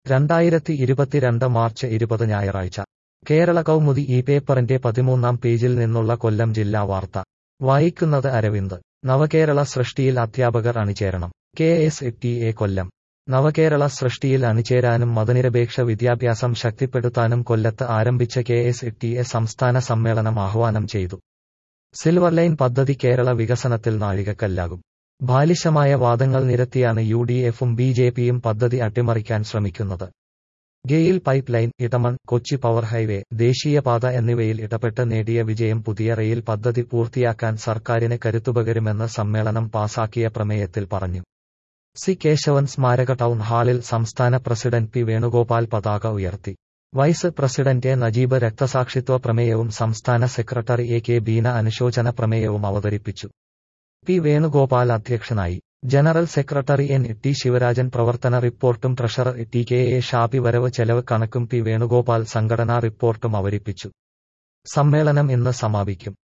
രണ്ടായിരത്തി ഇരുപത്തിരണ്ട് മാർച്ച് ഇരുപത് ഞായറാഴ്ച കേരള കൗമുദി ഈ പേപ്പറിന്റെ പതിമൂന്നാം പേജിൽ നിന്നുള്ള കൊല്ലം ജില്ലാ വാർത്ത വായിക്കുന്നത് അരവിന്ദ് നവകേരള സൃഷ്ടിയിൽ അധ്യാപകർ അണിചേരണം K S T A Kollam Navakerala സൃഷ്ടിയിൽ അണിചേരാനും മതനിരപേക്ഷ വിദ്യാഭ്യാസം ശക്തിപ്പെടുത്താനും കൊല്ലത്ത് ആരംഭിച്ച കെ എസ് ടി എ സംസ്ഥാന സമ്മേളനം ആഹ്വാനം ചെയ്തു സിൽവർ ലൈൻ പദ്ധതി കേരള വികസനത്തിൽ നാഴികക്കല്ലാകും ബാലിശമായ വാദങ്ങൾ നിരത്തിയാണ് യു ഡി എഫും ബി ജെ പിയും പദ്ധതി അട്ടിമറിക്കാൻ ശ്രമിക്കുന്നത് GAIL pipeline Edamon Kochi power highway ദേശീയപാത എന്നിവയിൽ ഇടപെട്ട് നേടിയ വിജയം പുതിയ റെയിൽ പദ്ധതി പൂർത്തിയാക്കാൻ സർക്കാരിന് കരുത്തുപകരുമെന്ന് സമ്മേളനം പാസാക്കിയ പ്രമേയത്തിൽ പറഞ്ഞു സി കേശവൻ സ്മാരക ടൗൺ ഹാളിൽ സംസ്ഥാന പ്രസിഡന്റ് പി വേണുഗോപാൽ പതാക ഉയർത്തി വൈസ് പ്രസിഡന്റ് എ നജീബ് രക്തസാക്ഷിത്വ പ്രമേയവും സംസ്ഥാന സെക്രട്ടറി എ കെ ബീന അനുശോചന പ്രമേയവും അവതരിപ്പിച്ചു പി വേണുഗോപാൽ അധ്യക്ഷനായി general secretary N T Sivarajan പ്രവർത്തന റിപ്പോർട്ടും treasurer T K A Shappi വരവ് ചെലവ് കണക്കും പി വേണുഗോപാൽ സംഘടനാ റിപ്പോർട്ടും അവതരിപ്പിച്ചു സമ്മേളനം ഇന്ന് സമാപിക്കും